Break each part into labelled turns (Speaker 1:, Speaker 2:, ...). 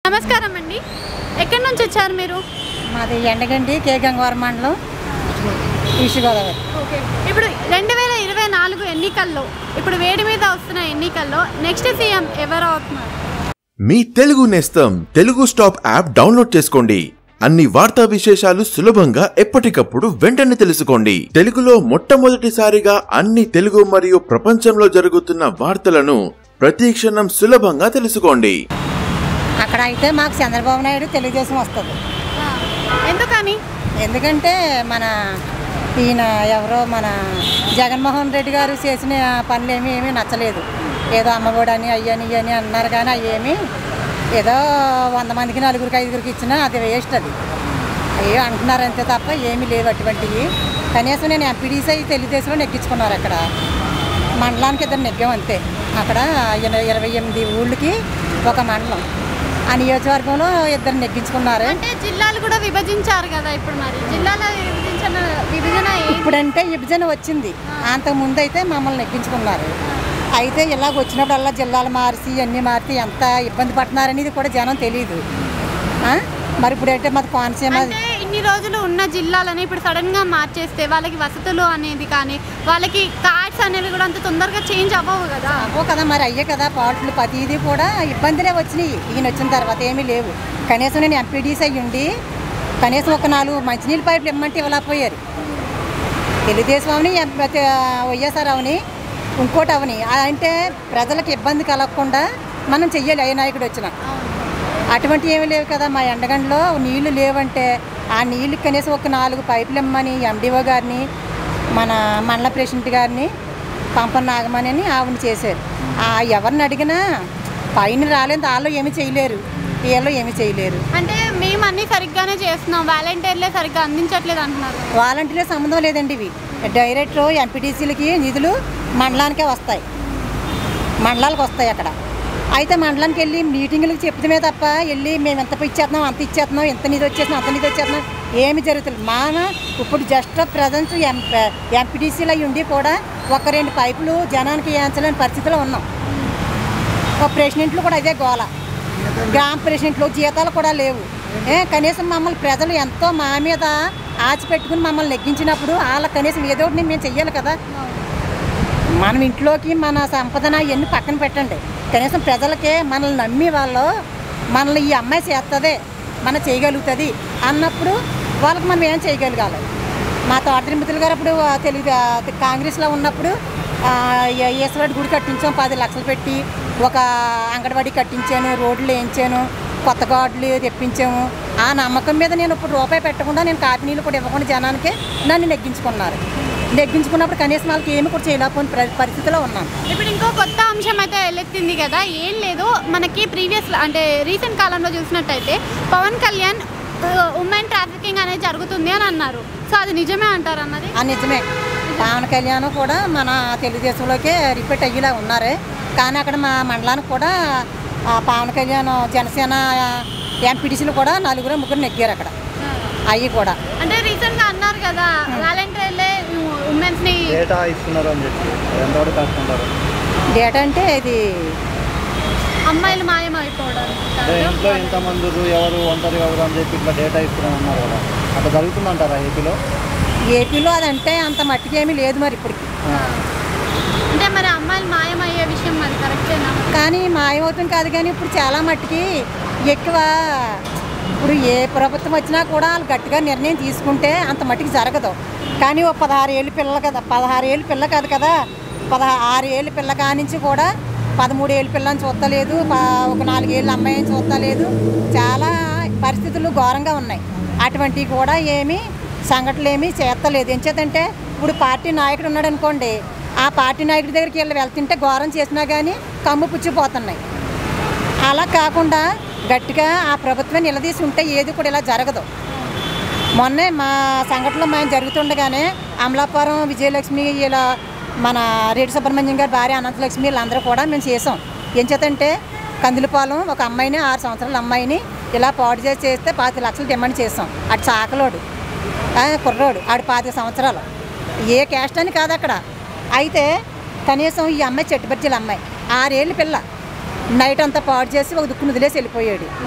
Speaker 1: నమస్కారం అండి ఎక్కడి నుంచి వచ్చారు మీరు
Speaker 2: మాది ఎండగండి కే గంగవరం మండలం ఈస్ట్ గోదావరి
Speaker 1: ఓకే ఇప్పుడు రెండు వేల ఇరవై నాలుగు ఎన్నికల్లో ఇప్పుడు వేడి మీద వస్తున్న ఎన్నికల్లో నెక్స్ట్ సీఎం ఎవరు అవుతున్నారు
Speaker 3: మీ తెలుగు నేస్తం తెలుగు స్టాప్ యాప్ డౌన్లోడ్ చేసుకోండి అన్ని వార్తా విశేషాలు సులభంగా ఎప్పటికప్పుడు వెంటనే తెలుసుకోండి తెలుగులో మొట్టమొదటిసారిగా అన్ని తెలుగు మరియు ప్రపంచంలో జరుగుతున్న వార్తలను ప్రతి క్షణం సులభంగా తెలుసుకోండి
Speaker 2: అక్కడ అయితే మాకు చంద్రబాబు నాయుడు తెలుగుదేశం వస్తుంది
Speaker 1: ఎందుకని
Speaker 2: ఎందుకంటే మన ఈయన ఎవరో మన జగన్మోహన్ రెడ్డి గారు చేసిన పనులు ఏమీ ఏమీ నచ్చలేదు ఏదో అమ్మఒడి అని అయ్యని ఇయ్యని అన్నారు కానీ అవి ఏమీ ఏదో వంద మందికి నలుగురికి ఐదుగురికి ఇచ్చినా అది వేస్ట్ అది అయ్యో అంటున్నారు అంతే తప్ప ఏమీ లేవు అటువంటివి కనీసం నేను ఎంపీడీసీ అయి తెలుగుదేశంలో నెగ్గించుకున్నారు అక్కడ మండలానికి ఇద్దరు నెగ్గాం అంతే అక్కడ ఇర- ఇరవై ఎనిమిది ఊళ్ళకి ఒక మండలం ఆ నియోజకవర్గంలో ఇద్దరు నెగ్గించుకున్నారు
Speaker 1: అంటే జిల్లాలు కూడా విభజించారు కదా ఇప్పుడు మరి జిల్లాల విభజించిన విభజన ఏంటి?
Speaker 2: ఇప్పుడంటే విభజన వచ్చింది అంతకుముందు అయితే మమ్మల్ని నెగ్గించుకున్నారు అయితే ఇలాగ వచ్చినప్పుడల్లా జిల్లాలు మార్చి అన్నీ మార్చి ఎంత ఇబ్బంది పడుతున్నారనేది కూడా జనం తెలియదు ఆ? మరి ఇప్పుడంటే మాది కోనసీమ
Speaker 1: అంటే ఇన్ని రోజులు ఉన్న జిల్లాలని ఇప్పుడు సడన్ గా మార్చేస్తే వాళ్ళకి వసతులు అనేది కానీ వాళ్ళకి కార్డ్స్ అనేవి కూడా అంత తొందరగా చేంజ్ అవ్వవు కదా
Speaker 2: అవ్వో కదా మరి అయ్యే కదా పాటలు ప్రతిదీ కూడా ఇబ్బందిలే వచ్చినాయి ఈయన వచ్చిన తర్వాత ఏమీ లేవు కనీసం నేను ఎంపీడీసీ అయ్యి ఉండి కనీసం ఒక నాలుగు మంచినీళ్ళ పైపులు ఇమ్మంటే ఇవ్వలేకపోయారు తెలుగుదేశం అవని ఎం- ప్రతి- వైఎస్ఆర్ అవని ఇంకోటి అవని ఆ అంటే ప్రజలకు ఇబ్బంది కలగకుండా మనం చెయ్యాలి ఏ నాయకుడు వచ్చినా అటువంటి ఏమీ లేవు కదా మా ఎండగండలో నీళ్లు లేవంటే ఆ నీళ్ళు కనీసం ఒక నాలుగు పైపులు ఇమ్మని ఎండిఓ గారిని మన మండల ప్రెసిడెంట్ గారిని పంపన నాగమని అని ఆవిడ చేశారు ఆ ఎవరిని అడిగినా పైన రాలేదు వాళ్ళు ఏమీ చేయలేరు వీళ్ళు ఏమీ చేయలేరు
Speaker 1: అంటే మేము అన్ని సరిగ్గానే చేస్తున్నాం వాలంటీర్లే సరిగ్గా అందించట్లేదు అంటున్నారు
Speaker 2: వాలంటీర్ల సంబంధం లేదండి ఇవి డైరెక్ట్ ఎంపీటీసీలకి నిధులు మండలానికే వస్తాయి మండలాలకు వస్తాయి అక్కడ అయితే మండలానికి వెళ్ళి మీటింగులకు చెప్తామే తప్ప వెళ్ళి మేము ఎంత ఇచ్చేస్తున్నాం అంత ఇచ్చేస్తున్నాం ఎంత నిధి వచ్చేస్తున్నాం అంత నిధి వచ్చేస్తున్నాం ఏమి జరుగుతుంది మన ఇప్పుడు జస్ట్ ప్రజెంట్ ఎంపీటీసీలు అయి ఉండి కూడా ఒక రెండు పైపులు జనానికి వేయించలేని పరిస్థితిలో ఉన్నాం ఒక ప్రెసిడెంట్లు కూడా అదే గోల గ్రామ ప్రెసిడెంట్లు జీతాలు కూడా లేవు ఏ కనీసం మమ్మల్ని ప్రజలు ఎంతో మా మీద ఆచి పెట్టుకుని మమ్మల్ని నెగ్గించినప్పుడు వాళ్ళకి కనీసం ఏదో ఒకటి మేము చెయ్యాలి కదా మనం ఇంట్లోకి మన సంపదన ఇవన్నీ పక్కన పెట్టండి కనీసం ప్రజలకే మనల్ని నమ్మి వాళ్ళు మనల్ని ఈ అమ్మాయి చేస్తుంది మన చేయగలుగుతుంది అన్నప్పుడు వాళ్ళకి మనం ఏం చేయగలగాలి మా తోట తిరుమతులు గారు అప్పుడు ఆ, తెలుగు ఆ, కాంగ్రెస్లో ఉన్నప్పుడు ఆ, ఏ- ఈశ్వరుడి గుడి కట్టించాం పది లక్షలు పెట్టి ఒక అంగన్వాడీ కట్టించాను రోడ్లు వేయించాను కొత్త గార్డులు తెప్పించాము ఆ నమ్మకం మీద నేను ఇప్పుడు రూపాయి పెట్టకుండా నేను కాపీ నీళ్ళు కూడా ఇవ్వకుండా జనానికి నన్ను నెగ్గించుకున్నారు నెగ్గించుకున్నప్పుడు కనీసం వాళ్ళకి ఏమి కూడా చేయలేకపోయిన ప్ర- పరిస్థితిలో ఉన్నాను
Speaker 1: ఇప్పుడు ఇంకో కొత్త అంశం అయితే ఎల్లెత్తింది కదా ఏం లేదు మనకి ప్రీవియస్ అంటే రీసెంట్ కాలంలో చూసినట్టయితే పవన్ కళ్యాణ్ ఉమెన్ ట్రాఫికింగ్ అనేది జరుగుతుంది అని అన్నారు సో అది నిజమే అంటారు అన్నది
Speaker 2: ఆ నిజమే పవన్ కళ్యాణ్ కూడా మన తెలుగుదేశంలోకే రిపీట్ అయ్యేలా ఉన్నారే కానీ అక్కడ మా మండలానికి కూడా ఆ పవన్ కళ్యాణ్ జనసేన ఎంపీటీసీలు కూడా నలుగురు ముగ్గురు నెగ్గారు అక్కడ అవి కూడా
Speaker 1: అంటే రీసెంట్ గా అన్నారు కదా వాలంటీర్లే ఉమెన్స్ ని
Speaker 4: డేటా ఇస్తున్నారు అని చెప్పి ఎంతవరకు కనుక్కుంటారు
Speaker 2: డేటా అంటే ఇది
Speaker 1: అమ్మాయిలు మాయం అయిపోవడం
Speaker 4: అంటే ఇంట్లో ఎంతమంది ఉన్నారు, ఎవరు ఒంటరి ఎవరు అని చెప్పి ఇట్లా డేటా ఇస్తున్నాం అన్నారు కదా అట్లా జరుగుతుందంటారా ఏపీలో
Speaker 2: ఏపీలో అదంటే అంత మట్టికి ఏమీ లేదు మరి ఇప్పటికి
Speaker 1: అంటే మరి అమ్మాయిలు మాయం అయ్యే విషయం మరి కరెక్టేనా
Speaker 2: కానీ మాయమవుతుంది కాదు కానీ ఇప్పుడు చాలా మట్టికి ఎక్కువ ఇప్పుడు ఏ ప్రభుత్వం వచ్చినా కూడా వాళ్ళు గట్టిగా నిర్ణయం తీసుకుంటే అంత మట్టికి జరగదు కానీ ఓ పదహారు ఏళ్ళు పిల్ల కదా పదహారు ఏళ్ళు పిల్ల కాదు కదా పదహారు ఏళ్ళు పిల్ల కానించి కూడా పదమూడు ఏళ్ళు పిల్లని చూస్తలేదు ప- ఒక నాలుగేళ్ళు అమ్మాయిని చూస్తలేదు చాలా పరిస్థితులు ఘోరంగా ఉన్నాయి అటువంటివి కూడా ఏమీ సంఘటనలు ఏమీ చేస్తలేదు ఎంచేతంటే ఇప్పుడు పార్టీ నాయకుడు ఉన్నాడు అనుకోండి ఆ పార్టీ నాయకుడి దగ్గరికి వెళ్ళి వెళ్తుంటే ఘోరం చేసినా కానీ కమ్ము పుచ్చిపోతున్నాయి అలా కాకుండా గట్టిగా ఆ ప్రభుత్వం నిలదీసి ఉంటే ఏది కూడా ఇలా జరగదు మొన్నే మా సంఘటనలో మేము జరుగుతుండగానే అమలాపురం విజయలక్ష్మి ఇలా మన రెడ్డి సుబ్రహ్మణ్యం గారి భార్య అనంతలక్ష్మి వీళ్ళందరూ కూడా మేము చేసాం ఏం చేతంటే కందులపాలెం ఒక అమ్మాయిని ఆరు సంవత్సరాల అమ్మాయిని ఇలా పాడు చేసి చేస్తే పాతి లక్షలు డిమాండ్ చేసాం అటు చాకలోడు ఆ, కుర్రోడు ఆడు పాతిక సంవత్సరాలు ఏ క్యాస్ట్ అని కాదు అక్కడ అయితే కనీసం ఈ అమ్మాయి చెట్టుబర్జీల అమ్మాయి ఆరేళ్ళ పిల్ల నైట్ అంతా పాడు చేసి ఒక దుక్కును వదిలేసి వెళ్ళిపోయాడు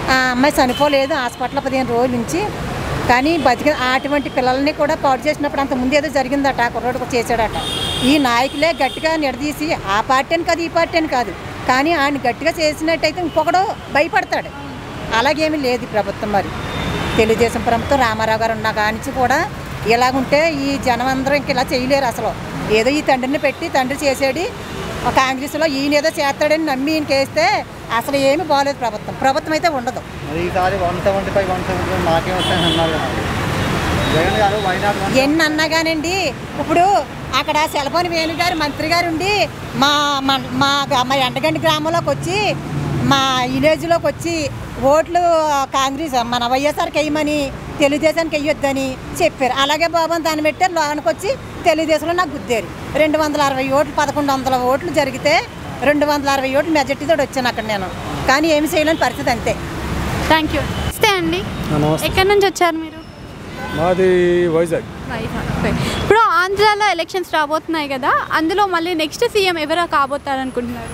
Speaker 2: ఆ అమ్మాయి చనిపోలేదు హాస్పిటల్ పదిహేను రోజుల నుంచి కానీ బతికి అటువంటి పిల్లల్ని కూడా పాడు చేసినప్పుడు అంత ముందు ఏదో జరిగిందట ఆ కుర్రోడు చేశాడట ఈ నాయకులే గట్టిగా నిలదీసి ఆ పార్టీ అని కాదు ఈ పార్టీ అని కాదు కానీ ఆయన గట్టిగా చేసినట్టయితే ఇంకొకడు భయపడతాడు అలాగేమీ లేదు ఈ ప్రభుత్వం మరి తెలుగుదేశం ప్రభుత్వం రామారావు గారు ఉన్న కానించి కూడా ఇలాగుంటే ఈ జనం అందరూ ఇంక ఇలా చేయలేరు అసలు ఏదో ఈ తండ్రిని పెట్టి తండ్రి చేసేది ఒక కాంగ్రెస్లో ఈయన ఏదో చేస్తాడని నమ్మి ఈయనకి వేస్తే అసలు ఏమీ బాగలేదు ప్రభుత్వం ప్రభుత్వం అయితే ఉండదు
Speaker 4: మరి ఈసారి one seventy five one seventy five మాకే వస్తాయని అన్నారు కదా జగన్ గారు వైనాడు వన్
Speaker 2: ఎన్ని అన్నా కానండి ఇప్పుడు అక్కడ సెలపోని వేణు గారు మంత్రి గారు ఉండి మా మా- మా మా ఎండగండి గ్రామంలోకి వచ్చి మా విలేజ్లోకి వచ్చి ఓట్లు కాంగ్రెస్ మన వైఎస్ఆర్కి వేయమని తెలుగుదేశానికి వేయొద్దని చెప్పారు అలాగే బాబు అని దాన్ని పెట్టారు లోనికి వచ్చి తెలుగుదేశంలో నాకు గుద్దారు రెండు వందల అరవై ఓట్లు పదకొండు వందల ఓట్లు జరిగితే రెండు వందల అరవై ఓట్లు మెజార్టీతో వచ్చాను అక్కడ నేను కానీ ఏమి చేయలేని పరిస్థితి అంతే
Speaker 1: థ్యాంక్ యూ నమస్తే అండి
Speaker 5: నమస్తే
Speaker 1: ఎక్కడి నుంచి వచ్చారు మీరు
Speaker 5: మాది వైజాగ్
Speaker 1: వైజాగ్ ఓకే. ఇప్పుడు ఆంధ్రాలో ఎలక్షన్స్ రాబోతున్నాయి కదా అందులో మళ్ళీ నెక్స్ట్ సీఎం ఎవరు కాబోతారు అనుకుంటున్నారు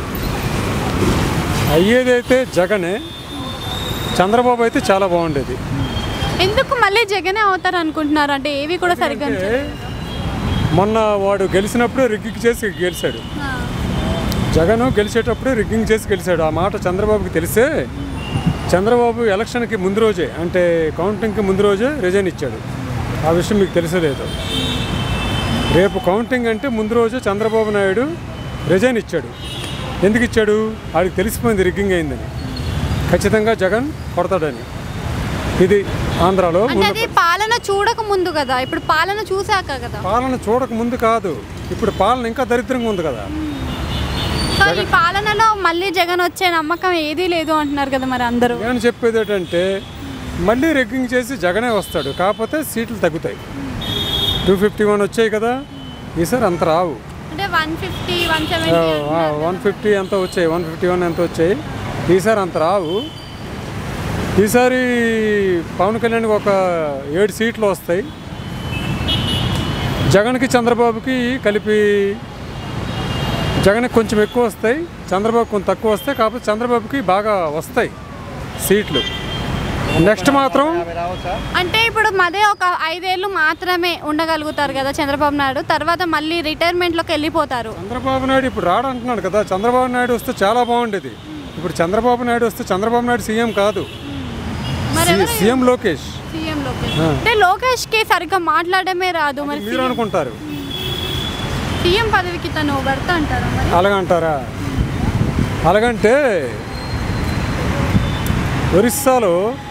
Speaker 5: అయ్యేదైతే జగనే చంద్రబాబు అయితే చాలా బాగుండేది
Speaker 1: ఎందుకు మళ్ళీ జగనే అవుతారు అనుకుంటున్నారు అంటే ఏవి కూడా సరిగ్గా
Speaker 5: అంటే మొన్న వాడు గెలిచినప్పుడు రిగ్గింగ్ చేసి గెలిచాడు
Speaker 1: ఆ.
Speaker 5: జగన్ గెలిచేటప్పుడు రిగ్గింగ్ చేసి గెలిచాడు ఆ మాట చంద్రబాబుకి తెలిసే చంద్రబాబు ఎలక్షన్కి ముందు రోజే అంటే కౌంటింగ్కి ముందు రోజే రిజైన్ ఇచ్చాడు ఆ విషయం మీకు తెలిసలేదు రేపు కౌంటింగ్ అంటే ముందు రోజే చంద్రబాబు నాయుడు రిజైన్ ఇచ్చాడు ఎందుకు ఇచ్చాడు ఆడికి తెలిసిపోయింది రిగ్గింగ్ అయిందని ఖచ్చితంగా జగన్ కొడతాడని ఇది ఆంధ్రాలో
Speaker 1: అంటే
Speaker 5: ఉన్న
Speaker 1: అది పాలన చూడక ముందు కదా ఇప్పుడు పాలన చూశాక కదా
Speaker 5: పాలన చూడక ముందు కాదు ఇప్పుడు పాలన ఇంకా దరిద్రంగా ఉంది కదా
Speaker 1: సో ఈ పాలనలో మళ్ళీ జగన్ వచ్చే నమ్మకం ఏదీ లేదు అంటున్నారు కదా మరి అందరూ
Speaker 5: నేను చెప్పేది ఏంటంటే మళ్ళీ రెగ్గింగ్ చేసి జగనే వస్తాడు కాకపోతే సీట్లు తగ్గుతాయి టూ ఫిఫ్టీ వన్ వచ్చాయి కదా ఈసారి అంత రావు
Speaker 1: అంటే one fifty one seventy
Speaker 5: one fifty ఎంత వచ్చాయి వన్ ఫిఫ్టీ వన్ ఎంత వచ్చాయి ఈసారి అంత రావు ఈసారి పవన్ కళ్యాణ్కి ఒక ఏడు సీట్లు వస్తాయి జగన్కి చంద్రబాబుకి కలిపి జగన్కి కొంచెం ఎక్కువ వస్తాయి చంద్రబాబు కొంచెం తక్కువ వస్తాయి కాకపోతే చంద్రబాబుకి బాగా వస్తాయి సీట్లు నెక్స్ట్ మాత్రం
Speaker 4: యాభై రావచ్చా
Speaker 1: అంటే ఇప్పుడు మదే ఒక ఐదేళ్ళు మాత్రమే ఉండగలుగుతారు కదా చంద్రబాబు నాయుడు తర్వాత మళ్ళీ రిటైర్మెంట్లోకి వెళ్ళిపోతారు
Speaker 5: చంద్రబాబు నాయుడు ఇప్పుడు రాడంటున్నాడు కదా చంద్రబాబు నాయుడు వస్తే చాలా బాగుండేది ఇప్పుడు చంద్రబాబు నాయుడు వస్తే చంద్రబాబు నాయుడు సీఎం కాదు
Speaker 1: మరి
Speaker 5: సి-
Speaker 1: ఎవరు
Speaker 5: సీఎం లోకేష్
Speaker 1: సీఎం లోకేష్ అంటే లోకేష్ కి సరిగ్గా మాట్లాడమే రాదు మరి
Speaker 5: మీరు అనుకుంటారు
Speaker 1: సీఎం పదవికి తను భర్త అంటారా మరి
Speaker 5: అలాగంటారా అలాగంటే ఒరిస్సాలో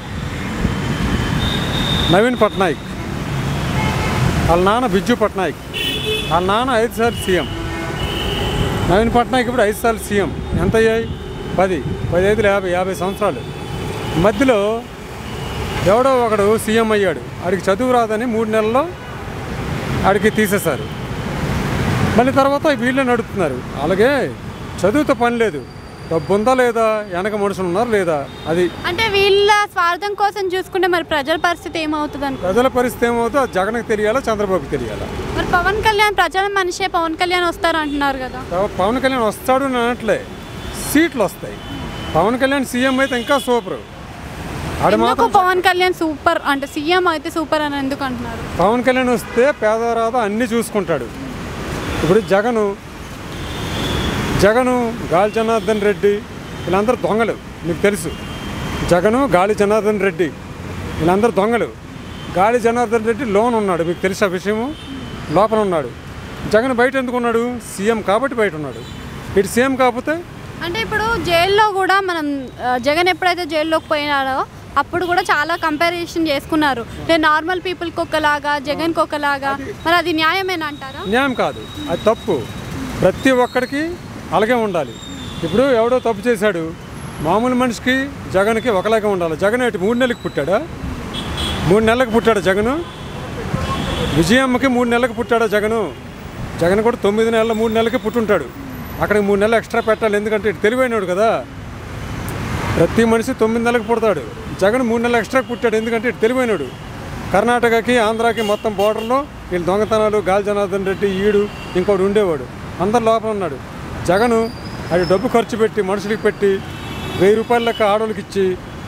Speaker 5: నవీన్ పట్నాయక్ వాళ్ళ నాన్న బిజ్జు పట్నాయక్ వాళ్ళ నాన్న ఐదు సార్లు సీఎం నవీన్ పట్నాయక్ ఇప్పుడు ఐదు సార్లు సీఎం ఎంత అయ్యాయి పది పది ఐదులు యాభై యాభై సంవత్సరాలు మధ్యలో ఎవడో ఒకడు సీఎం అయ్యాడు ఆడికి చదువు రాదని మూడు నెలల్లో ఆడికి తీసేశారు మళ్ళీ తర్వాత వీళ్ళే నడుపుతున్నారు అలాగే చదువుతో పని లేదు డబ్బు ఉందా లేదా వెనక మనుషులు ఉన్నారు లేదా అది
Speaker 1: అంటే వీళ్ళ స్వార్థం కోసం చూసుకుంటే మరి ప్రజల పరిస్థితి ఏమవుతుంది అనుకో
Speaker 5: ప్రజల పరిస్థితి ఏమవుతుందో అది జగన్కి తెలియాలా చంద్రబాబుకి తెలియాలా
Speaker 1: మరి పవన్ కళ్యాణ్ ప్రజల మనిషే పవన్ కళ్యాణ్ వస్తారు అంటున్నారు కదా
Speaker 5: పవ- పవన్ కళ్యాణ్ వస్తాడు అని అనట్లే సీట్లు వస్తాయి పవన్ కళ్యాణ్ సీఎం అయితే ఇంకా సూపర్ ఆడ
Speaker 1: ఎందుకు
Speaker 5: మాత్రం
Speaker 1: పవన్ కళ్యాణ్ సూపర్ అంటే సీఎం అయితే సూపర్ అని ఎందుకు అంటున్నారు
Speaker 5: పవన్ కళ్యాణ్ వస్తే పేదరాద అన్నీ చూసుకుంటాడు ఇప్పుడు జగను జగను గాలి జనార్దన్ రెడ్డి వీళ్ళందరూ దొంగలు మీకు తెలుసు జగను గాలి జనార్దన్ రెడ్డి వీళ్ళందరూ దొంగలు గాలి జనార్దన్ రెడ్డి లోన్ ఉన్నాడు మీకు తెలుసా విషయము లోపల ఉన్నాడు జగన్ బయట ఎందుకు ఉన్నాడు సీఎం కాబట్టి బయట ఉన్నాడు ఇటు సీఎం కాకపోతే
Speaker 1: అంటే ఇప్పుడు జైల్లో కూడా మనం ఆ, జగన్ ఎప్పుడైతే జైల్లోకి పోయినాడో అప్పుడు కూడా చాలా కంపారిజన్ చేసుకున్నారు అంటే నార్మల్ పీపుల్కి ఒకలాగా జగన్కి ఒకలాగా మరి అది న్యాయమేనా అంటారా
Speaker 5: న్యాయం కాదు అది తప్పు ప్రతి ఒక్కడికి అలాగే ఉండాలి ఇప్పుడు ఎవడో తప్పు చేశాడు మామూలు మనిషికి జగన్కి ఒకలాగే ఉండాలి జగన్ ఏంటి మూడు నెలలకు పుట్టాడా మూడు నెలలకు పుట్టాడు జగను విజయమ్మకి మూడు నెలలకు పుట్టాడా జగను జగన్ కూడా తొమ్మిది నెలల మూడు నెలలకి పుట్టుంటాడు అక్కడికి మూడు నెలలు ఎక్స్ట్రా పెట్టాలి ఎందుకంటే ఇటు తెలివైనడు కదా ప్రతి మనిషి తొమ్మిది నెలలకు పుడతాడు జగన్ మూడు నెలలు ఎక్స్ట్రా పుట్టాడు ఎందుకంటే ఇటు తెలివైనడు కర్ణాటకకి ఆంధ్రాకి మొత్తం బోర్డర్లో వీళ్ళు దొంగతనాలు గాలి జనార్దన్ రెడ్డి ఈడు ఇంకోటి ఉండేవాడు అందరు లోపల ఉన్నాడు జగను అది డబ్బు ఖర్చు పెట్టి మనుషులకి పెట్టి వెయ్యి రూపాయల లెక్క ఆడోళ్ళకి ఇచ్చి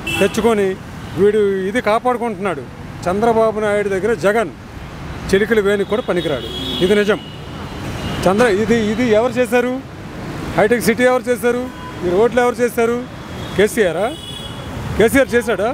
Speaker 5: తెచ్చుకొని వీడు ఇది కాపాడుకుంటున్నాడు చంద్రబాబు నాయుడు దగ్గర జగన్ చిలికలు వేనికి కూడా పనికిరాడు ఇది నిజం చంద్ర ఇది ఇది ఎవరు చేశారు హైటెక్ సిటీ ఎవరు చేశారు ఈ రోడ్లు ఎవరు చేశారు కేసీఆరా కేసీఆర్ చేశాడా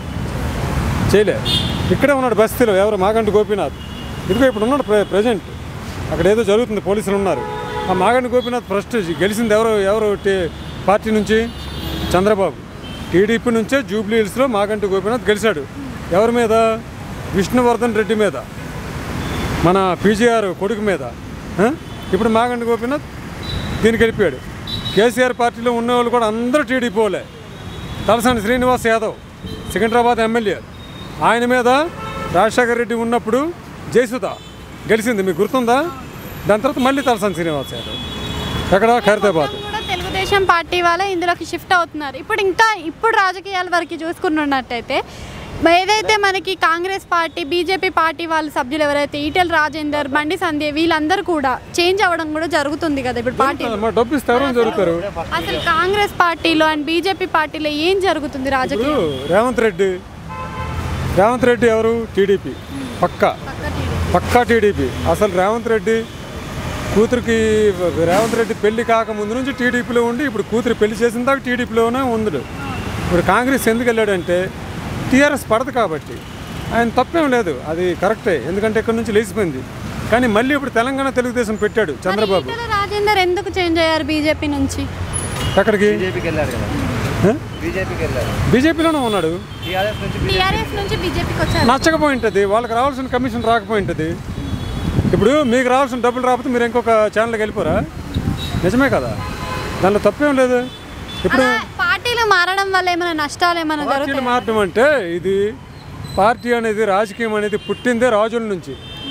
Speaker 5: చేయలే ఇక్కడే ఉన్నాడు బస్తీలో ఎవరు మాగంటి గోపీనాథ్ ఇదిగో ఇప్పుడు ఉన్నాడు ప్రె ప్రజెంట్ అక్కడ ఏదో జరుగుతుంది పోలీసులు ఉన్నారు ఆ మాగంటి గోపీనాథ్ ఫస్ట్ గెలిచింది ఎవరు ఎవరు టీ- పార్టీ నుంచి చంద్రబాబు టీడీపీ నుంచే జూబ్లీ హిల్స్లో మాగంటి గోపీనాథ్ గెలిచాడు ఎవరి మీద విష్ణువర్ధన్ రెడ్డి మీద మన పీజీఆర్ కొడుకు మీద ఆ? ఇప్పుడు మాగంటి గోపీనాథ్ దీనికి వెళ్ళిపోయాడు కేసీఆర్ పార్టీలో ఉన్నవాళ్ళు కూడా అందరూ టీడీపీ వాళ్ళే తలసాని శ్రీనివాస్ యాదవ్ సికింద్రాబాద్ ఎమ్మెల్యే ఆయన మీద రాజశేఖర రెడ్డి ఉన్నప్పుడు జయసుధ గెలిచింది మీకు గుర్తుందా దాని తర్వాత మళ్ళీ తలసాని శ్రీనివాస్ యాదవ్ ఎక్కడ ఖైరతాబాద్
Speaker 1: కూడా తెలుగుదేశం పార్టీ వాళ్ళే ఇందులోకి షిఫ్ట్ అవుతున్నారు ఇప్పుడు ఇంకా ఇప్పుడు రాజకీయాల వరకు చూసుకున్నట్టయితే ఏదైతే మనకి కాంగ్రెస్ పార్టీ బీజేపీ పార్టీ వాళ్ళ సభ్యులు ఎవరైతే ఈటెల్ రాజేందర్ బండి సంధ్య వీళ్ళందరూ కూడా చేంజ్ అవ్వడం కూడా జరుగుతుంది కదా ఇప్పుడు పార్టీ
Speaker 5: మా డబ్బు ఇస్తే ఎవరైనా జరుగుతారు
Speaker 1: అసలు కాంగ్రెస్ పార్టీలో అండ్ బీజేపీ పార్టీలో ఏం జరుగుతుంది
Speaker 5: ఇప్పుడు
Speaker 1: రాజకీయం
Speaker 5: రేవంత్ రెడ్డి రేవంత్ రెడ్డి ఎవరు టీడీపీ పక్కా పక్కా టీడీపీ అసలు రేవంత్ రెడ్డి కూతురికి రేవంత్ రెడ్డి పెళ్లి కాకముందు నుంచి టీడీపీలో ఉండి ఇప్పుడు కూతురు పెళ్లి చేసిన దాకా టీడీపీలోనే ఉంది ఇప్పుడు కాంగ్రెస్ ఎందుకు వెళ్ళాడంటే టీఆర్ఎస్ పడదు కాబట్టి ఆయన తప్పేం లేదు అది కరెక్టే ఎందుకంటే ఇక్కడ నుంచి లేచిపోయింది కానీ మళ్ళీ ఇప్పుడు తెలంగాణ తెలుగుదేశం పెట్టాడు చంద్రబాబు
Speaker 1: ఈటెల రాజేందర్ ఎందుకు చేంజ్ అయ్యారు బీజేపీ నుంచి
Speaker 5: ఎక్కడికి
Speaker 4: బీజేపీకి వెళ్ళారు కదా
Speaker 5: ఆ?
Speaker 4: బీజేపీకి వెళ్ళారు
Speaker 5: బీజేపీలోనే ఉన్నాడు
Speaker 4: టీఆర్ఎస్ నుంచి
Speaker 1: టీఆర్ఎస్ నుంచి బీజేపీకి వచ్చారు
Speaker 5: నచ్చకపోయి ఉంటుంది వాళ్ళకి రావాల్సిన కమిషన్ రాకపోయి ఉంటుంది ఇప్పుడు మీకు రావాల్సిన డబ్బులు రాకపోతే మీరు ఇంకొక ఛానల్కి వెళ్ళిపోరా నిజమే కదా దానిలో తప్పేం లేదు ఇప్పుడు
Speaker 1: అలా పార్టీలు మారడం వల్ల ఏమైనా నష్టాలు ఏమైనా
Speaker 5: పార్టీలు
Speaker 1: జరుగుతాయి
Speaker 5: మారడం అంటే ఇది పార్టీ అనేది రాజకీయం అనేది పుట్టిందే రాజుల నుంచి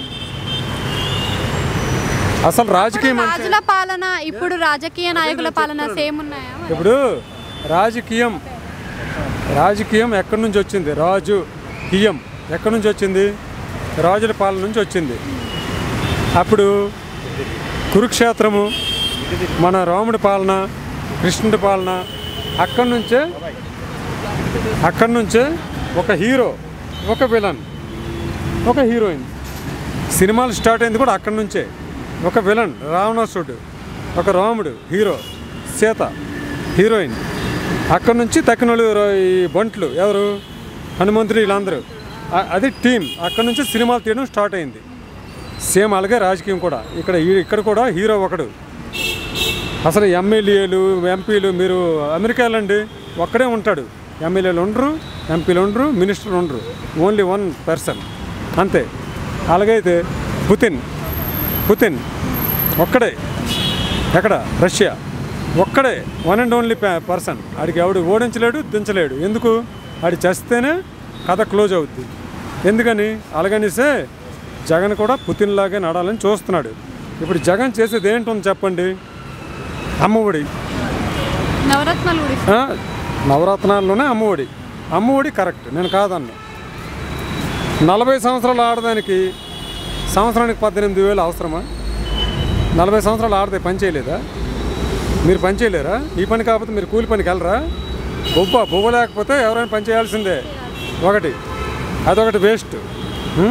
Speaker 5: అసలు రాజకీయం అంటే
Speaker 1: రాజుల పాలన ఇప్పుడు రాజకీయ నాయకుల పాలన సేమ్ ఉన్నాయా
Speaker 5: ఇప్పుడు రాజకీయం రాజకీయం ఎక్కడి నుంచి వచ్చింది రాజు కియం ఎక్కడి నుంచి వచ్చింది రాజుల పాలన నుంచి వచ్చింది అప్పుడు కురుక్షేత్రము మన రాముడి పాలన కృష్ణుడి పాలన అక్కడి నుంచే అక్కడి నుంచే ఒక హీరో ఒక విలన్ ఒక హీరోయిన్ సినిమాలు స్టార్ట్ అయింది కూడా అక్కడి నుంచే ఒక విలన్ రావణాసుడు ఒక రాముడు హీరో సీత హీరోయిన్ అక్కడి నుంచి తక్కినోళ్ళు ఈ బంట్లు ఎవరు హనుమంతుడు వీళ్ళందరూ ఆ- అది టీం అక్కడి నుంచి సినిమాలు తీయడం స్టార్ట్ అయింది సేమ్ అలాగే రాజకీయం కూడా ఇక్కడ ఈ- ఇక్కడ కూడా హీరో ఒకడు అసలు ఎమ్మెల్యేలు ఎంపీలు మీరు అమెరికా వెళ్ళండి ఒక్కడే ఉంటాడు ఎమ్మెల్యేలు ఉండరు ఎంపీలు ఉండరు మినిస్టర్ ఉండరు ఓన్లీ వన్ పర్సన్ అంతే అలాగైతే పుతిన్ పుతిన్ ఒక్కడే ఎక్కడ రష్యా ఒక్కడే వన్ అండ్ ఓన్లీ పర్సన్ ఆడికి ఎవడు ఓడించలేడు దించలేడు ఎందుకు ఆడి చేస్తేనే కథ క్లోజ్ అవుద్ది ఎందుకని అలాగనిసే జగన్ కూడా పుతిన్ లాగే నడాలని చూస్తున్నాడు ఇప్పుడు జగన్ చేసేది ఏంటుంది చెప్పండి అమ్మఒడి
Speaker 1: నవరత్నాలు కూడా ఇస్తారు.
Speaker 5: ఆ, నవరత్నాల్లోనే అమ్మఒడి అమ్మఒడి కరెక్ట్ నేను కాదన్నా నలభై సంవత్సరాల ఆడదానికి సంవత్సరానికి పద్దెనిమిది వేలు అవసరమా నలభై సంవత్సరాలు ఆడదే పని చేయలేదా మీరు పని చేయలేరా ఈ పని కాకపోతే మీరు కూలి పనికి వెళ్ళరా బొబ్బ బొబ్బ లేకపోతే ఎవరైనా పని చేయాల్సిందే ఒకటి అదొకటి వేస్ట్ ఉం?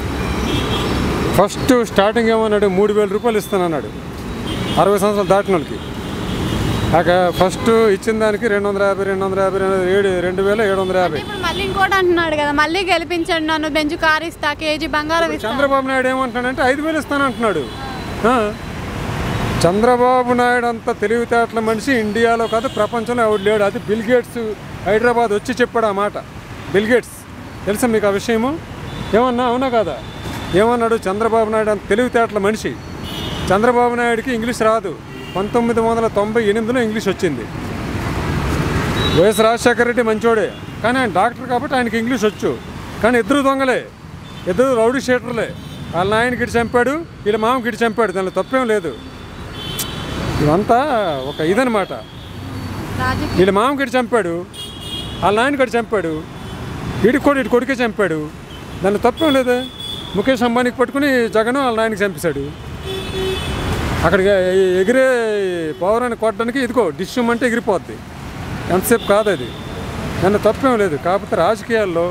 Speaker 5: ఫస్ట్ స్టార్టింగ్ ఏమన్నాడు మూడు వేల రూపాయలు ఇస్తానన్నాడు అరవై సంవత్సరాలు దాటిన వాళ్ళకి అక ఫస్ట్ ఇచ్చిన దానికి రెండు వందల యాభై రెండు వందల యాభై రెండు ఏడు రెండు వేల ఏడు వందల యాభై
Speaker 1: ఇప్పుడు మళ్ళీ ఇంకోటి అంటున్నాడు కదా మళ్ళీ గెలిపించండి నన్ను బెంచ్ కార్ ఇస్తా కేజీ బంగారం ఇస్తా
Speaker 5: చంద్రబాబు నాయుడు ఏమంటున్నాడంటే ఐదు వేలు ఇస్తానంటున్నాడు ఆ. చంద్రబాబు నాయుడు అంత తెలివితేటల మనిషి ఇండియాలో కాదు ప్రపంచంలో ఎవడు లేడు అది బిల్ గేట్స్ హైదరాబాద్ వచ్చి చెప్పాడు ఆ మాట బిల్ గేట్స్ తెలుసా మీకు ఆ విషయము ఏమన్నా అవునా కాదా ఏమన్నాడు చంద్రబాబు నాయుడు అంత తెలివితేటల మనిషి చంద్రబాబు నాయుడికి ఇంగ్లీష్ రాదు పంతొమ్మిది వందల తొంభై ఎనిమిదిలో ఇంగ్లీష్ వచ్చింది వైఎస్ రాజశేఖర రెడ్డి మంచోడే కానీ ఆయన డాక్టర్ కాబట్టి ఆయనకి ఇంగ్లీష్ వచ్చు కానీ ఇద్దరు దొంగలే ఇద్దరు రౌడీ షీటర్లే వాళ్ళ నాయనకి ఇటు చంపాడు వీళ్ళ మామకి ఇటు చంపాడు దానిలో తప్పేం లేదు ఇదంతా ఒక ఇదనమాట
Speaker 1: రాజకీయ
Speaker 5: వీళ్ళ మామకి ఇటు చంపాడు వాళ్ళ నాయనకి ఇటు చంపాడు వీడికి కూడా ఇటు కొడుకే చంపాడు దానిలో తప్పేం లేదు ముఖేష్ అంబానీకి పట్టుకుని జగన్ వాళ్ళ నాయనకి చంపేశాడు అక్కడికి ఎ- ఎగిరే పౌరాన్ని కొట్టడానికి ఇదిగో డిష్యూమ్ అంటే ఎగిరిపోద్ది ఎంతసేపు కాదు అది నన్ను తప్పేం లేదు కాకపోతే రాజకీయాల్లో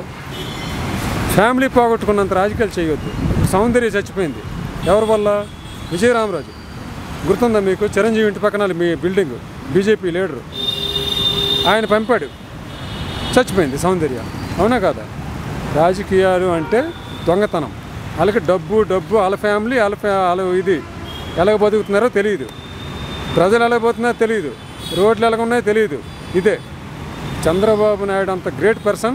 Speaker 5: ఫ్యామిలీ పోగొట్టుకున్నంత రాజకీయాలు చేయొద్దు ఇప్పుడు సౌందర్య చచ్చిపోయింది ఎవరి వల్ల విజయరామరాజు గుర్తుందా మీకు చిరంజీవి ఇంటి పక్కన మీ బిల్డింగ్ బీజేపీ లీడరు ఆయన పంపాడు చచ్చిపోయింది సౌందర్య అవునా కాదా రాజకీయాలు అంటే దొంగతనం వాళ్ళకి డబ్బు డబ్బు వాళ్ళ ఫ్యామిలీ వాళ్ళ ఫ్యా వాళ్ళ ఇది ఎలాగ బతుకుతున్నారో తెలియదు ప్రజలు ఎలా పోతున్నారో తెలియదు రోడ్లు ఎలాగ ఉన్నాయో తెలియదు ఇదే చంద్రబాబు నాయుడు అంత గ్రేట్ పర్సన్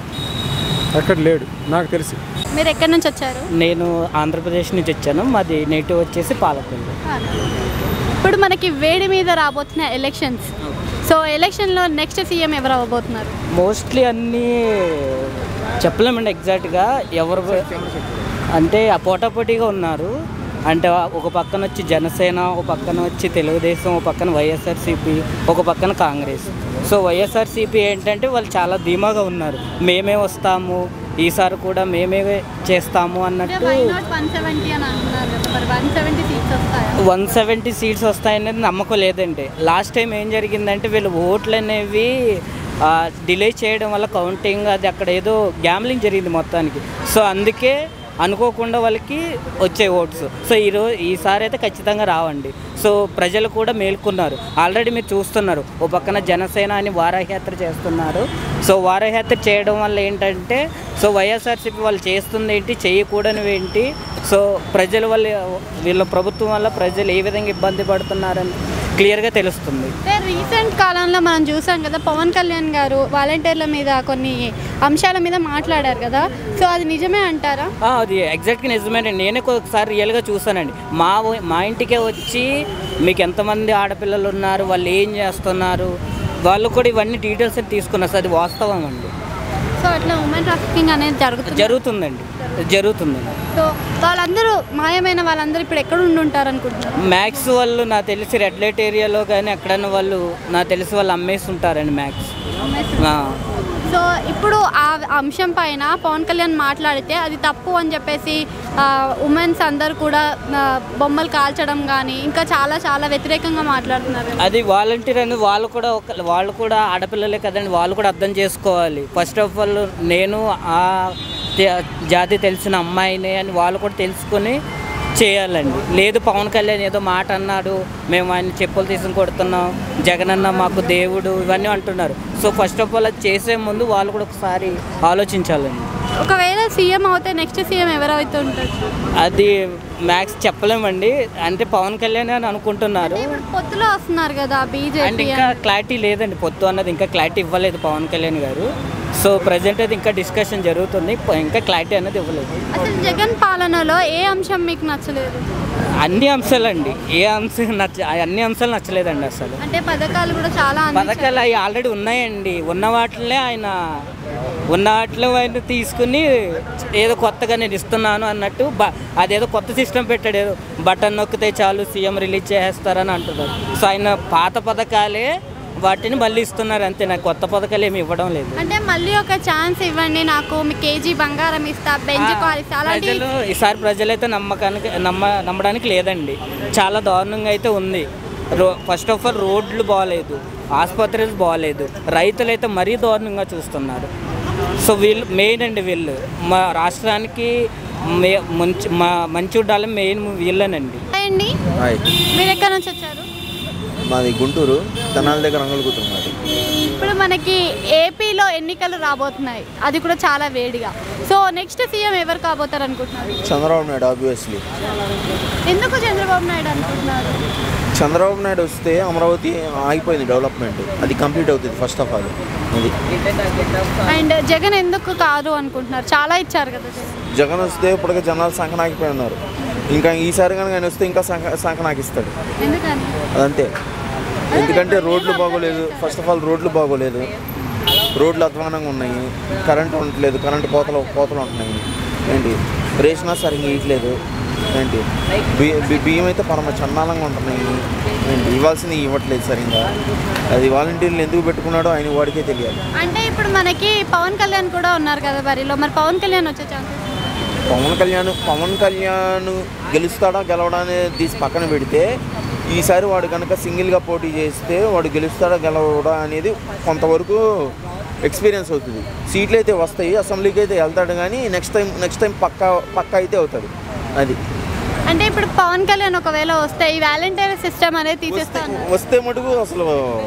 Speaker 5: ఎక్కడ లేడు నాకు తెలిసి
Speaker 1: మీరు ఎక్కడి నుంచి వచ్చారు
Speaker 6: నేను ఆంధ్రప్రదేశ్ నుంచి వచ్చాను మాది నేటివ్ వచ్చేసి పాలకొల్లు
Speaker 1: ఇప్పుడు మనకి వేడి మీద రాబోతున్న ఎలక్షన్స్ సో ఎలక్షన్లో నెక్స్ట్ సీఎం ఎవరు అవ్వబోతున్నారు
Speaker 6: మోస్ట్లీ అన్నీ చెప్పలేమండి ఎగ్జాక్ట్గా ఎవరు అంటే ఆ పోటాపోటీగా ఉన్నారు అంటే ఒక పక్కన వచ్చి జనసేన ఒక పక్కన వచ్చి తెలుగుదేశం ఒక పక్కన వైఎస్ఆర్సీపీ ఒక పక్కన కాంగ్రెస్ సో వైఎస్ఆర్సీపీ ఏంటంటే వాళ్ళు చాలా ధీమాగా ఉన్నారు మేమే వస్తాము ఈసారి కూడా మేమే చేస్తాము
Speaker 1: అంటే
Speaker 6: అన్నట్టు
Speaker 1: వై నాట్ వన్ సెవెంటీ అని అంటున్నారు కదా మరి వన్ సెవెంటీ సీట్స్ వస్తాయా
Speaker 6: వన్ సెవెంటీ సీట్స్ వస్తాయనేది నమ్మకం లేదండి లాస్ట్ టైం ఏం జరిగిందంటే వీళ్ళు ఓట్లు అనేవి డిలే చేయడం వల్ల కౌంటింగ్ అది అక్కడ ఏదో గ్యామ్లింగ్ జరిగింది మొత్తానికి సో అందుకే అనుకోకుండా వాళ్ళకి వచ్చే ఓట్స్ సో ఈరోజు ఈసారి అయితే ఖచ్చితంగా రావండి సో ప్రజలు కూడా మేల్కొన్నారు ఆల్రెడీ మీరు చూస్తున్నారు ఓ పక్కన జనసేన అని వారయాత్ర చేస్తున్నారు సో వారయాత్ర చేయడం వల్ల ఏంటంటే సో వైఎస్ఆర్సీపీ వాళ్ళు చేస్తుంది ఏంటి చేయకూడనివి ఏంటి సో ప్రజల వల్ల వీళ్ళ ప్రభుత్వం వల్ల ప్రజలు ఏ విధంగా ఇబ్బంది పడుతున్నారని క్లియర్గా తెలుస్తుంది
Speaker 1: అంటే రీసెంట్ కాలంలో మనం చూసాం కదా పవన్ కళ్యాణ్ గారు వాలంటీర్ల మీద కొన్ని అంశాల మీద మాట్లాడారు కదా సో అది నిజమే అంటారా
Speaker 6: ఆ, అది ఎగ్జాక్ట్గా నిజమేనండి నేనే ఒకసారి రియల్గా చూసానండి మా ఊ- మా ఇంటికే వచ్చి మీకు ఎంతమంది ఆడపిల్లలు ఉన్నారు వాళ్ళు ఏం చేస్తున్నారు వాళ్ళు కూడా ఇవన్నీ డీటెయిల్స్ తీసుకున్నారు సార్ అది వాస్తవం అండి
Speaker 1: సో అట్లా ఉమెన్ ట్రాఫికింగ్ అనేది జరుగుతుంది
Speaker 6: జరుగుతుందండి జరుగుతుందండి
Speaker 1: సో వాళ్ళందరూ మాయమైన వాళ్ళందరూ ఇప్పుడు ఎక్కడ ఉండి ఉంటారు అనుకుంటున్నారు
Speaker 6: మ్యాక్స్ వాళ్ళు నాకు తెలిసి రెడ్ లైట్ ఏరియాలో కానీ ఎక్కడన్నా వాళ్ళు నాకు తెలిసి వాళ్ళు అమ్మేసి ఉంటారండి మ్యాక్స్ ఆ.
Speaker 1: సో ఇప్పుడు ఆ అంశం పైన పవన్ కళ్యాణ్ మాట్లాడితే అది తప్పు అని చెప్పేసి ఉమెన్స్ అందరు కూడా ఆ, బొమ్మలు కాల్చడం కానీ ఇంకా చాలా చాలా వ్యతిరేకంగా మాట్లాడుతున్నారు
Speaker 6: అది వాలంటీర్ అనేది వాళ్ళు కూడా ఒక వాళ్ళు కూడా ఆడపిల్లలే కదండి వాళ్ళు కూడా అర్థం చేసుకోవాలి ఫస్ట్ ఆఫ్ ఆల్ నేను ఆ తే- జాతి తెలిసిన అమ్మాయిని అని వాళ్ళు కూడా తెలుసుకొని చేయాలండి లేదు పవన్ కళ్యాణ్ ఏదో మాట అన్నాడు మేము ఆయన చెప్పులు తీసుకుని కొడుతున్నాం జగనన్న మాకు దేవుడు ఇవన్నీ అంటున్నారు సో ఫస్ట్ ఆఫ్ ఆల్ అది చేసే ముందు వాళ్ళు కూడా ఒకసారి ఆలోచించాలండి
Speaker 1: ఒకవేళ సీఎం అవుతే నెక్స్ట్ సీఎం ఎవరైతే ఉంటారు
Speaker 6: అది మ్యాక్స్ చెప్పలేమండి అంటే పవన్ కళ్యాణ్ అని అనుకుంటున్నారు
Speaker 1: ఇప్పుడు పొత్తులో వస్తున్నారు కదా
Speaker 6: అండ్
Speaker 1: బీజేపీ
Speaker 6: ఇంకా క్లారిటీ లేదండి పొత్తు అన్నది ఇంకా క్లారిటీ ఇవ్వలేదు పవన్ కళ్యాణ్ గారు సో ప్రజెంట్ అయితే ఇంకా డిస్కషన్ జరుగుతుంది ప- ఇంకా క్లారిటీ అనేది ఇవ్వలేదు
Speaker 1: అసలు జగన్ పాలనలో ఏ అంశం మీకు నచ్చలేదు
Speaker 6: అన్ని అంశాలండి ఏ అంశం నచ్చ అన్ని అంశాలు నచ్చలేదండి అసలు
Speaker 1: అంటే పథకాలు కూడా చాలా అందించారు.
Speaker 6: పథకాలు అవి ఆల్రెడీ ఉన్నాయండి ఉన్న వాటినే ఆయన ఉన్న వాటిలో ఆయన తీసుకుని ఏదో కొత్తగా నేను ఇస్తున్నాను అన్నట్టు బ అదేదో కొత్త సిస్టమ్ పెట్టాడు ఏదో బటన్ నొక్కితే చాలు సీఎం రిలీజ్ చేస్తారని అంటున్నారు సో ఆయన పాత పథకాలే వాటిని మళ్ళీ ఇస్తున్నారు అంతే నాకు కొత్త పథకాలు ఏమి ఇవ్వడం లేదు
Speaker 1: అంటే మళ్ళీ ఒక ఛాన్స్ ఇవ్వండి నాకు మీ కేజీ బంగారం ఇస్తా బెంచ్ కాల్ ఇస్తా అలాంటి
Speaker 6: ప్రజలు ఈసారి ప్రజలైతే నమ్మకానికి నమ్మ నమ్మడానికి లేదండి చాలా దారుణంగా అయితే ఉంది రో ఫస్ట్ ఆఫ్ ఆల్ రోడ్లు బాగాలేదు ఆసుపత్రులు బాగాలేదు రైతులైతే మరీ దారుణంగా చూస్తున్నారు సో వీళ్ళు మెయిన్ అండి వీళ్ళు మా రాష్ట్రానికి మే మంచి మా మంచి ఉండాలి మెయిన్ వీళ్ళనండి
Speaker 1: హాయ్ అండి
Speaker 7: హాయ్
Speaker 1: మీరు ఎక్కడి నుంచి వచ్చారు
Speaker 7: మాది గుంటూరు తెనాలి దగ్గర అంగళ కూతురు మాది
Speaker 1: ఇప్పుడు మనకి ఏపీలో ఎన్నికలు రాబోతున్నాయి అది కూడా చాలా వేడిగా సో నెక్స్ట్ సీఎం ఎవరు కాబోతారు అనుకుంటున్నారు
Speaker 7: చంద్రబాబు నాయుడు ఆబ్వియస్లీ
Speaker 1: ఎందుకు చంద్రబాబు నాయుడు అనుకుంటున్నారు
Speaker 7: చంద్రబాబు నాయుడు వస్తే అమరావతి ఆగిపోయింది డెవలప్మెంట్ అది కంప్లీట్ అవుతుంది ఫస్ట్ ఆఫ్ ఆల్ అది
Speaker 1: అండ్ జగన్ ఎందుకు కాదు అనుకుంటున్నారు చాలా ఇచ్చారు కదా జగన్
Speaker 7: జగన్ వస్తే ఇప్పటికే జనాలు సంకనాకిపోయి ఉన్నారు ఇంకా ఈసారి కనుక ఆయన వస్తే ఇంకా సంక సంకనాకిస్తాడు
Speaker 1: ఎందుకని
Speaker 7: అదంతే ఎందుకంటే రోడ్లు బాగోలేదు ఫస్ట్ ఆఫ్ ఆల్ రోడ్లు బాగోలేదు రోడ్లు అధ్వానంగా ఉన్నాయి కరెంట్ ఉండట్లేదు కరెంట్ కోతలు కోతలు ఉంటున్నాయి ఏంటి రేషన్ సరిగ్గా ఇవ్వట్లేదు ఏంటి బియ్య బి- బియ్యం అయితే పరమ చండాలంగా ఉంటున్నాయి ఏంటి ఇవ్వాల్సింది ఇవ్వట్లేదు సరిగ్గా అది వాలంటీర్లు ఎందుకు పెట్టుకున్నాడో ఆయన వాడికే తెలియాలి
Speaker 1: అంటే ఇప్పుడు మనకి పవన్ కళ్యాణ్ కూడా ఉన్నారు కదా బరిలో మరి పవన్ కళ్యాణ్ వచ్చే ఛాన్సెస్
Speaker 7: పవన్ కళ్యాణ్ పవన్ కళ్యాణ్ గెలుస్తాడా గెలవడా అనేది తీసి పక్కన పెడితే ఈసారి వాడు కనుక సింగిల్గా పోటీ చేస్తే వాడు గెలుస్తాడా గెలవడా అనేది కొంతవరకు ఎక్స్పీరియన్స్ అవుతుంది సీట్లు అయితే వస్తాయి అసెంబ్లీకి అయితే వెళ్తాడు కానీ నెక్స్ట్ టైం నెక్స్ట్ టైం పక్కా పక్కా అయితే అవుతాడు అది
Speaker 1: అంటే ఇప్పుడు పవన్ కళ్యాణ్ ఒకవేళ వస్తే ఈ వాలంటీర్ సిస్టమ్ అనేది తీసేస్తా
Speaker 7: వస్తే
Speaker 1: ఉన్నారు
Speaker 7: వస్తే మటుకు అసలు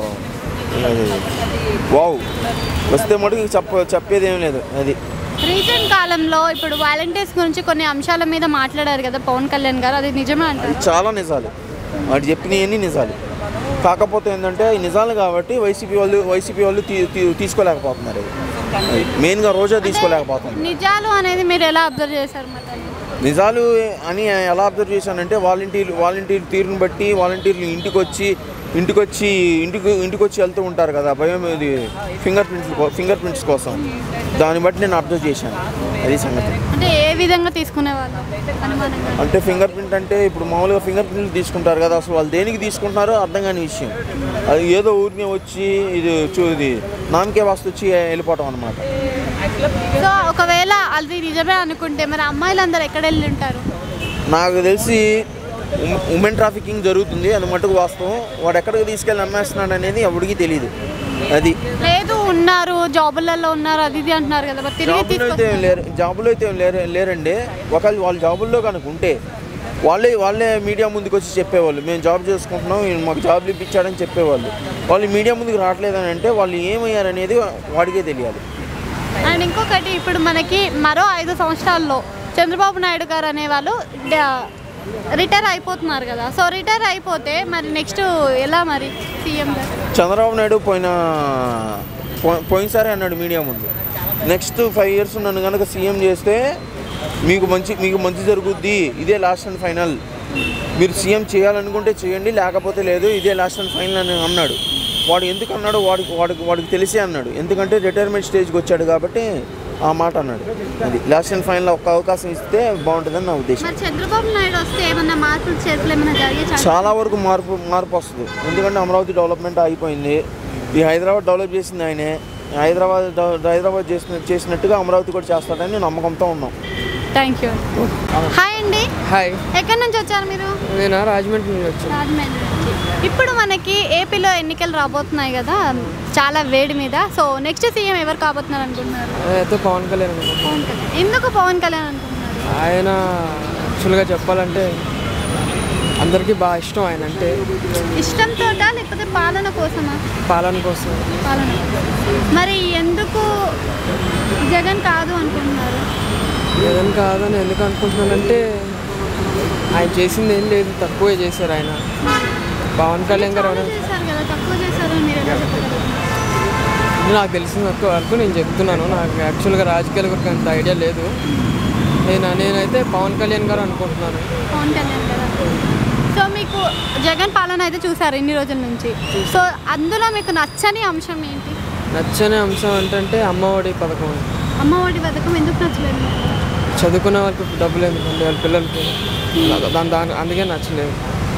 Speaker 7: అది వావ్ వస్తే మటుకు చెప్ప చెప్పేది ఏం లేదు అది
Speaker 1: రీసెంట్ కాలంలో ఇప్పుడు వాలంటీర్స్ గురించి కొన్ని అంశాల మీద మాట్లాడారు కదా పవన్ కళ్యాణ్ గారు అది నిజమే
Speaker 7: అది
Speaker 1: అంటారు
Speaker 7: చాలా నిజాలు వాడు చెప్పినవన్నీ నిజాలు కాకపోతే ఏంటంటే ఈ నిజాలు కాబట్టి వైసీపీ వాళ్ళు వైసీపీ వాళ్ళు తీ- తీ- తీసుకోలేకపోతున్నారు అది అది మెయిన్గా రోజా తీసుకోలేకపోతున్నారు
Speaker 1: నిజాలు అనేది మీరు ఎలా అబ్జర్వ్ చేశారు మరి దాన్ని?
Speaker 7: నిజాలు అని ఎలా అబ్జర్వ్ చేశానంటే వాలంటీర్లు వాలంటీర్ తీరుని బట్టి వాలంటీర్లు ఇంటికి వచ్చి ఇంటికి వచ్చి ఇంటికి ఇంటికి వచ్చి వెళ్తూ ఉంటారు కదా భయం ఇది ఫింగర్ ప్రింట్స్ ఫింగర్ ప్రింట్స్ కోసం దాన్ని బట్టి నేను అబ్జర్వ్ చేశాను అది సంగతి
Speaker 1: అంటే ఏ విధంగా తీసుకునేవాళ్ళు అనుమానంగా
Speaker 7: అంటే ఫింగర్ ప్రింట్ అంటే ఇప్పుడు మామూలుగా ఫింగర్ ప్రింట్లు తీసుకుంటారు కదా అసలు వాళ్ళు దేనికి తీసుకుంటున్నారో అర్థం కాని విషయం అది ఏదో ఊరిని వచ్చి ఇది చూ ఇది నామకే వాస్తు వచ్చి వెళ్ళిపోవటం అనమాట
Speaker 1: సో ఒకవేళ అది నిజమే అనుకుంటే మరి అమ్మాయిలందరూ ఎక్కడ వెళ్ళి ఉంటారు
Speaker 7: నాకు తెలిసి ఉమ్- ఉమెన్ ట్రాఫికింగ్ జరుగుతుంది అది మటుకు వాస్తవం వాడు ఎక్కడికి తీసుకెళ్ళి అమ్మేస్తున్నాడు అనేది ఎవడికి తెలియదు అది
Speaker 1: లేదు ఉన్నారు జాబులలో ఉన్నారు అది ఇది అంటున్నారు కదా మరి తిరిగి
Speaker 7: జాబులో అయితే
Speaker 1: తీసుకొస్తారు
Speaker 7: లేరు జాబులో అయితే లేరు లేరండి ఒకవేళ వాళ్ళ జాబుల్లో కనుక ఉంటే వాళ్ళే వాళ్ళే మీడియా ముందుకు వచ్చి చెప్పేవాళ్ళు మేము జాబ్ చేసుకుంటున్నాం ఈయన మాకు జాబ్లు ఇప్పించాడని చెప్పేవాళ్ళు వాళ్ళు మీడియా ముందుకు రావట్లేదని అంటే వాళ్ళు ఏమయ్యారనేది వాడికే తెలియాలి
Speaker 1: అండ్ ఇంకొకటి ఇప్పుడు మనకి మరో ఐదు సంవత్సరాల్లో చంద్రబాబు నాయుడు గారు అనేవాళ్ళు రిటైర్ అయిపోతున్నారు కదా సో రిటైర్ అయిపోతే మరి నెక్స్ట్ ఎలా మరి సీఎం గారు
Speaker 7: చంద్రబాబు నాయుడు పోయిన పో- పోయినసారి అన్నాడు మీడియా ముందు నెక్స్ట్ ఫైవ్ ఇయర్స్ నన్ను కనుక సీఎం చేస్తే మీకు మంచి మీకు మంచి జరుగుద్ది ఇదే లాస్ట్ అండ్ ఫైనల్ మీరు సీఎం చేయాలనుకుంటే చేయండి లేకపోతే లేదు ఇదే లాస్ట్ అండ్ ఫైనల్ అని అన్నాడు వాడు ఎందుకు అన్నాడు వాడికి వాడికి వాడికి తెలిసే అన్నాడు ఎందుకంటే రిటైర్మెంట్ స్టేజ్కి వచ్చాడు కాబట్టి ఆ మాట అన్నాడు అది లాస్ట్ అండ్ ఫైనల్ ఒక్క అవకాశం ఇస్తే బాగుంటుందని నా ఉద్దేశం
Speaker 1: మరి చంద్రబాబు నాయుడు వస్తే ఏమన్నా మార్పులు చేతులు ఏమైనా జరిగే ఛాన్స్
Speaker 7: చాలా వరకు మార్పు మార్పు వస్తుంది ఎందుకంటే అమరావతి డెవలప్మెంట్ అయిపోయింది ఈ హైదరాబాద్ డెవలప్ చేసింది ఆయనే హైదరాబాద్ డెవ- హైదరాబాద్ చేసిన చేసినట్టుగా అమరావతి కూడా చేస్తాడని నమ్మకంతో ఉన్నాం
Speaker 1: థ్యాంక్ యూ హాయ్ అండి
Speaker 8: హాయ్
Speaker 1: ఎక్కడి నుంచి వచ్చారు మీరు
Speaker 8: నేను రాజమండ్రి నుంచి వచ్చాను
Speaker 1: రాజమండ్రి నుంచి ఇప్పుడు మనకి ఏపీలో ఎన్నికలు రాబోతున్నాయి కదా చాలా వేడి మీద సో నెక్స్ట్ సీఎం ఎవరు కాబోతున్నారు అనుకుంటున్నారు
Speaker 8: అయితే పవన్ కళ్యాణ్ అనుకుంటున్నాను.
Speaker 1: పవన్ కళ్యాణ్ ఎందుకు పవన్ కళ్యాణ్ అనుకుంటున్నారు
Speaker 8: ఆయన యాక్చువల్గా చెప్పాలంటే అందరికీ బాగా ఇష్టం ఆయన అంటే
Speaker 1: ఇష్టంతో లేకపోతే పాలన కోసమా
Speaker 8: పాలన కోసం
Speaker 1: పాలన కోసం. మరి ఎందుకు జగన్ కాదు అనుకుంటున్నారు
Speaker 8: ఏదైనా కాదని ఎందుకు అనుకుంటున్నానంటే ఆయన చేసింది ఏం లేదు తక్కువే చేశారు ఆయన పవన్ కళ్యాణ్ గారు
Speaker 1: చాలా
Speaker 8: ఎవరైనా-
Speaker 1: చేశారు కదా తక్కువ చేశారు అని మీరు ఎలా చెప్పగలుగుతారు
Speaker 8: నాకు తెలిసిన వరకు వరకు నేను చెప్తున్నాను నాకు యాక్చువల్గా రాజకీయాల గురించి అంత ఐడియా లేదు నేను నేనైతే పవన్ కళ్యాణ్ గారు అనుకుంటున్నాను
Speaker 1: పవన్ కళ్యాణ్ కదా సో మీకు జగన్ పాలన అయితే చూసారు ఇన్ని రోజుల నుంచి సో అందులో మీకు నచ్చని అంశం ఏంటి
Speaker 8: నచ్చని అంశం ఏంటంటే అమ్మఒడి పథకం
Speaker 1: అమ్మఒడి పథకం ఎందుకు నచ్చలేదు మీకు?
Speaker 8: చదువుకున్న వాళ్ళకి డబ్బులు ఎందుకండి వాళ్ళ పిల్లలకి దాని దాని అందుకే నచ్చలేదు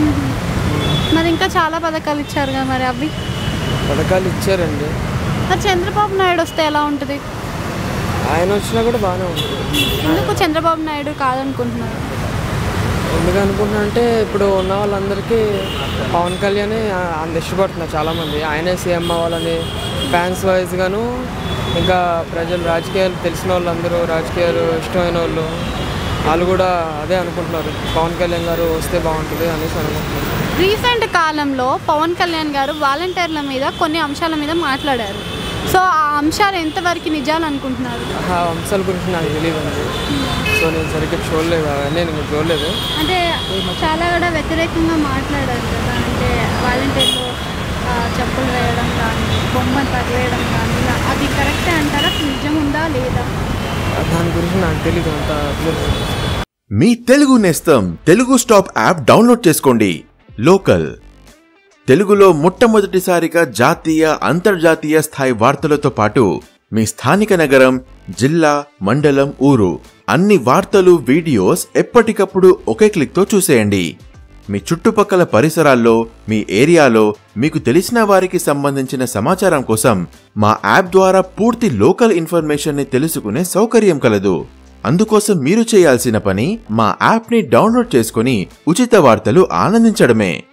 Speaker 1: మరి ఇంకా చాలా పథకాలు ఇచ్చారు కదా మరి అవి
Speaker 8: పథకాలు ఇచ్చారండి
Speaker 1: మరి చంద్రబాబు నాయుడు వస్తే ఎలా ఉంటుంది
Speaker 8: ఆయన వచ్చినా కూడా బాగానే ఉంటుంది
Speaker 1: ఎందుకు చంద్రబాబు నాయుడు కాదనుకుంటున్నారు
Speaker 8: ఎందుకు అనుకుంటున్నా అంటే ఇప్పుడు ఉన్న వాళ్ళందరికీ పవన్ కళ్యాణ్ అంత ఇష్టపడుతున్నారు చాలామంది ఆయనే సీఎం అవ్వాలని ఫ్యాన్స్ వైజ్గాను ఇంకా ప్రజలు రాజకీయాలు తెలిసిన వాళ్ళందరూ రాజకీయాలు ఇష్టమైన వాళ్ళు వాళ్ళు కూడా అదే అనుకుంటున్నారు పవన్ కళ్యాణ్ గారు వస్తే బాగుంటుంది అనేసి అనుకుంటున్నారు
Speaker 1: రీసెంట్ కాలంలో పవన్ కళ్యాణ్ గారు వాలంటీర్ల మీద కొన్ని అంశాల మీద మాట్లాడారు సో ఆ అంశాలు ఎంతవరకు నిజాలు అనుకుంటున్నారు
Speaker 8: ఆ అంశాల గురించి నాకు తెలియదు అండి సో నేను సరిగ్గా చూడలేదు అవన్నీ నేను చూడలేదు
Speaker 1: అంటే చాలా కూడా వ్యతిరేకంగా మాట్లాడారు కదా అంటే వాలంటీర్లు ఆ, చెప్పులు వేయడం కానీ బొమ్మలు తగిలేయడం కానీ ఇలా అది కరెక్టే అంటారా నిజం ఉందా లేదా
Speaker 8: దాని గురించి నాకు తెలియదు అంత అబ్జర్వ్
Speaker 3: మీ తెలుగు నేస్తం తెలుగు స్టాప్ యాప్ డౌన్లోడ్ చేసుకోండి లోకల్ తెలుగులో మొట్టమొదటిసారిగా జాతీయ అంతర్జాతీయ స్థాయి వార్తలతో పాటు మీ స్థానిక నగరం జిల్లా మండలం ఊరు అన్ని వార్తలు వీడియోస్ ఎప్పటికప్పుడు ఒకే క్లిక్తో చూసేయండి మీ చుట్టుపక్కల పరిసరాల్లో మీ ఏరియాలో మీకు తెలిసిన వారికి సంబంధించిన సమాచారం కోసం మా యాప్ ద్వారా పూర్తి లోకల్ ఇన్ఫర్మేషన్ ని తెలుసుకునే సౌకర్యం కలదు అందుకోసం మీరు చేయాల్సిన పని మా యాప్ని డౌన్లోడ్ చేసుకుని ఉచిత వార్తలు ఆనందించడమే